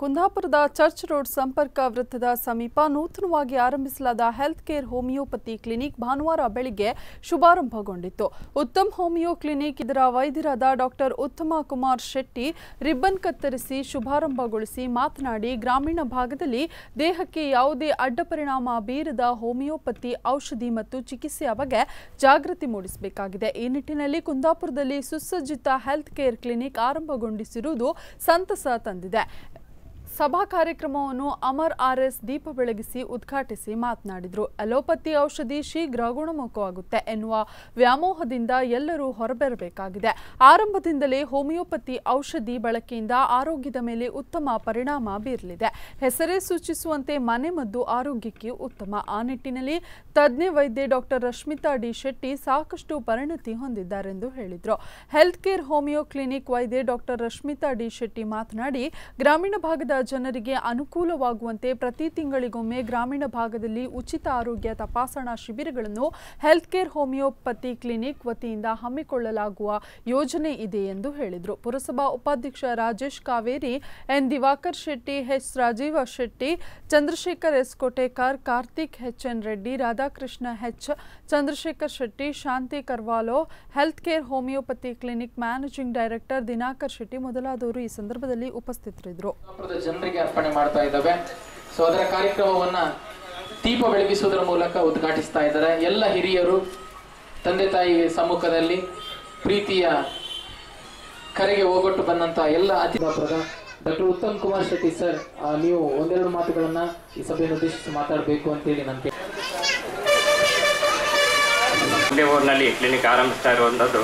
ಕುಂದಾಪುರದ church road ಸಂಪರ್ಕ ವೃತ್ತದ ಸಮೀಪ ನೂತನವಾಗಿ ಆರಂಭಿಸಲಾದ ಹೆಲ್ತ್ ಕೇರ್ ಹೋಮಿಯೋಪತಿ ಕ್ಲಿನಿಕ್ ಭಾನುವಾರ ಬೆಳಿಗ್ಗೆ ಶುಭಾರಂಭಗೊಂಡಿತ್ತು ಉತ್ತಮ್ ಹೋಮಿಯೋ ಕ್ಲಿನಿಕ್ ಇದರ ವೈದ್ಯರಾದ ಡಾಕ್ಟರ್ ಉತ್ತಮ ಕುಮಾರ್ ಶೆಟ್ಟಿ ರಿಬ್ಬನ್ ಕತ್ತರಿಸಿ ಶುಭಾರಂಭಗೊಳಿಸಿ ಮಾತನಾಡಿ ಗ್ರಾಮೀಣ ಭಾಗದಲ್ಲಿ ದೇಹಕ್ಕೆ ಯಾವುದೇ ಅಡ್ಡ ಪರಿಣಾಮ ಬೀರದ ಹೋಮಿಯೋಪತಿ ಔಷಧಿ ಮತ್ತು ಚಿಕಿತ್ಸೆಯ ಬಗ್ಗೆ ಜಾಗೃತಿ ಮೂಡಿಸಬೇಕಾಗಿದೆ ಈ ನಿಟ್ಟಿನಲ್ಲಿ ಕುಂದಾಪುರದಲ್ಲಿ ಸುಸಜ್ಜಿತ ಹೆಲ್ತ್ ಕೇರ್ ಕ್ಲಿನಿಕ್ ಆರಂಭಗೊಂಡಿಸಿರುವುದು ಸಂತಸ ತಂದಿದೆ ಸಭಾ ಕಾರ್ಯಕ್ರಮವನ್ನು ಅಮರ್ ಆರ್ಎಸ್ ದೀಪ ಬೆಳಗಿಸಿ ಉದ್ಘಾಟಿಸಿ ಮಾತನಾಡಿದರು ಅಲೋಪತಿ ಔಷಧಿ ಶೀಘ್ರ ಗುಣಮುಖವಾಗುತ್ತೆ ಎನ್ನುವ ವ್ಯಾಮೋಹದಿಂದ ಎಲ್ಲರೂ ಹೊರಬರಬೇಕಾಗಿದೆ ಆರಂಭದಿಂದಲೇ ಹೋಮಿಯೋಪತಿ ಔಷಧಿ ಬಳಕೆಯಿಂದ ಆರೋಗ್ಯದ ಮೇಲೆ ಉತ್ತಮ ಪರಿಣಾಮ ಬೀರಲಿದೆ ಹೆಸರೇ ಸೂಚಿಸುವಂತೆ ಮನೆಮದ್ದು ಆರೋಗ್ಯಕ್ಕೆ ಉತ್ತಮ ಆ ನಿಟ್ಟಿನಲ್ಲಿ ತಜ್ಞ ವೈದ್ಯೆ ಡಾಕ್ಟರ್ ರಶ್ಮಿತಾ ಡಿ ಶೆಟ್ಟಿ ಸಾಕಷ್ಟು ಪರಿಣತಿ ಹೊಂದಿದ್ದಾರೆಂದು ಹೇಳಿದರು ಹೆಲ್ತ್ ಕೇರ್ ಹೋಮಿಯೋ ಕ್ಲಿನಿಕ್ ವೈದ್ಯೆ ಡಾಕ್ಟರ್ ರಶ್ಮಿತಾ ಡಿ ಶೆಟ್ಟಿ ಮಾತನಾಡಿ ಗ್ರಾಮೀಣ ಭಾಗದ ಜನರಿಗೆ ಅನುಕೂಲವಾಗುವಂತೆ ಪ್ರತಿ ತಿಂಗಳಿಗೊಮ್ಮೆ ಗ್ರಾಮೀಣ ಭಾಗದಲ್ಲಿ ಉಚಿತ ಆರೋಗ್ಯ ತಪಾಸಣಾ ಶಿಬಿರಗಳನ್ನು ಹೆಲ್ತ್ ಕೇರ್ ಹೋಮಿಯೋಪತಿ ಕ್ಲಿನಿಕ್ ವತಿಯಿಂದ ಹಮ್ಮಿಕೊಳ್ಳಲಾಗುವ ಯೋಜನೆ ಇದೆ ಎಂದು ಹೇಳಿದರು ಪುರಸಭಾ ಉಪಾಧ್ಯಕ್ಷ Rajesh Kaveri N Diwakar Shetty H Rajeeva Shetty Chandrashekar S Kotekar Karthik H N Reddy Radhakrishna H Chandrashekar Shetty Shanti Carvalho health care homeopathy clinic managing director Dinakar Shetty ಮೊದಲಾದವರು ಈ ಸಂದರ್ಭದಲ್ಲಿ ಉಪಸ್ಥಿತರಿದ್ದರು ಕುಂದಾಪುರದ ಜನರಿಗೆ ಅರ್ಪಣೆ ಮಾಡ್ತಾ ಇದ್ದಾವೆ ಸೊ ಅದರ ಕಾರ್ಯಕ್ರಮವನ್ನ ದೀಪ ಬೆಳಗಿಸುವುದರ ಮೂಲಕ ಉದ್ಘಾಟಿಸ್ತಾ ಇದ್ದಾರೆ ಎಲ್ಲ ಹಿರಿಯರು ತಂದೆ ತಾಯಿ ಸಮ್ಮುಖದಲ್ಲಿ ಪ್ರೀತಿಯ ಕರೆಗೆ ಹೋಗೊಟ್ಟು ಬಂದಂತ ಎಲ್ಲ ಅತಿಥಿಪುರದ ಡಾಕ್ಟರ್ ಉತ್ತಮ್ ಕುಮಾರ್ ಶೆಟ್ಟಿ ಸರ್ ಆ, ನೀವು ಒಂದೆರಡು ಮಾತುಗಳನ್ನ ಈ ಸಭೆಯನ್ನು ಉದ್ದೇಶಿಸಿ ಮಾತಾಡಬೇಕು ಅಂತೇಳಿ ನಾನು ಕೇಳ್ತೀನಿ. ಒಂದೇ ಊರಿನಲ್ಲಿ ಕ್ಲಿನಿಕ್ ಆರಂಭಿಸ್ತಾ ಇರುವಂಥದ್ದು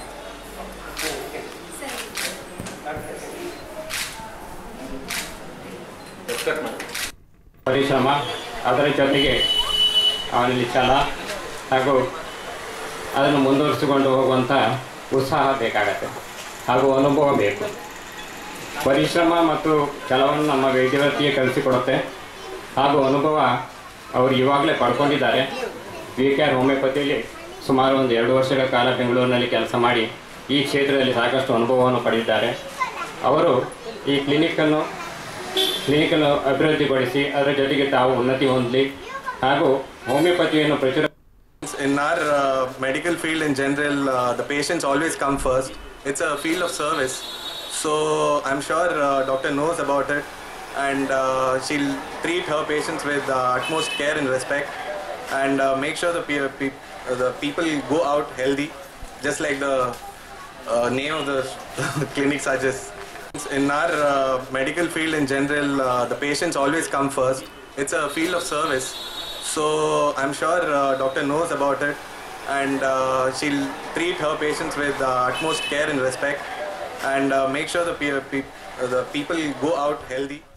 ಪರಿಶ್ರಮ ಅದರ ಜೊತೆಗೆ ಅವನಲ್ಲಿ ಛಲ ಹಾಗೂ ಅದನ್ನು ಮುಂದುವರಿಸಿಕೊಂಡು ಹೋಗುವಂಥ ಉತ್ಸಾಹ ಬೇಕಾಗತ್ತೆ ಹಾಗೂ ಅನುಭವ ಬೇಕು ಪರಿಶ್ರಮ ಮತ್ತು ಛಲವನ್ನು ನಮ್ಮ ವೈದ್ಯವೃತ್ತಿಗೆ ಕಲಿಸಿಕೊಡುತ್ತೆ ಹಾಗೂ ಅನುಭವ ಅವರು ಇವಾಗಲೇ ಪಡ್ಕೊಂಡಿದ್ದಾರೆ ವಿ ಕೆ ಆರ್ ಹೋಮಿಯೋಪತಿಯಲ್ಲಿ ಸುಮಾರು ಒಂದು ಎರಡು ವರ್ಷಗಳ ಕಾಲ ಬೆಂಗಳೂರಿನಲ್ಲಿ ಕೆಲಸ ಮಾಡಿ ಈ ಕ್ಷೇತ್ರದಲ್ಲಿ ಸಾಕಷ್ಟು ಅನುಭವವನ್ನು ಪಡೆದಿದ್ದಾರೆ ಅವರು ಈ ಕ್ಲಿನಿಕ್ಕನ್ನು ಕ್ಲಿನಿಕನ್ನು ಅಭಿವೃದ್ಧಿಪಡಿಸಿ ಅದರ ಜೊತೆಗೆ ತಾವು ಉನ್ನತಿ ಹೊಂದಲಿ ಹಾಗೂ ಹೋಮಿಯೋಪತಿಯನ್ನು ಪ್ರಚುರ In our uh, medical field in general, uh, the patients always come first. It's a field of service. So I'm sure uh, doctor knows about it and uh, she'll treat her patients with uh, utmost care and respect and uh, make sure the, pe- pe- uh, the people go out healthy, just like the uh, name of the clinic suggests. In our uh, medical field in general, uh, the patients always come first. It's a field of service. So I'm sure uh, doctor knows about it and uh, she'll treat her patients with uh, utmost care and respect and uh, make sure the, pe- pe- uh, the people go out healthy.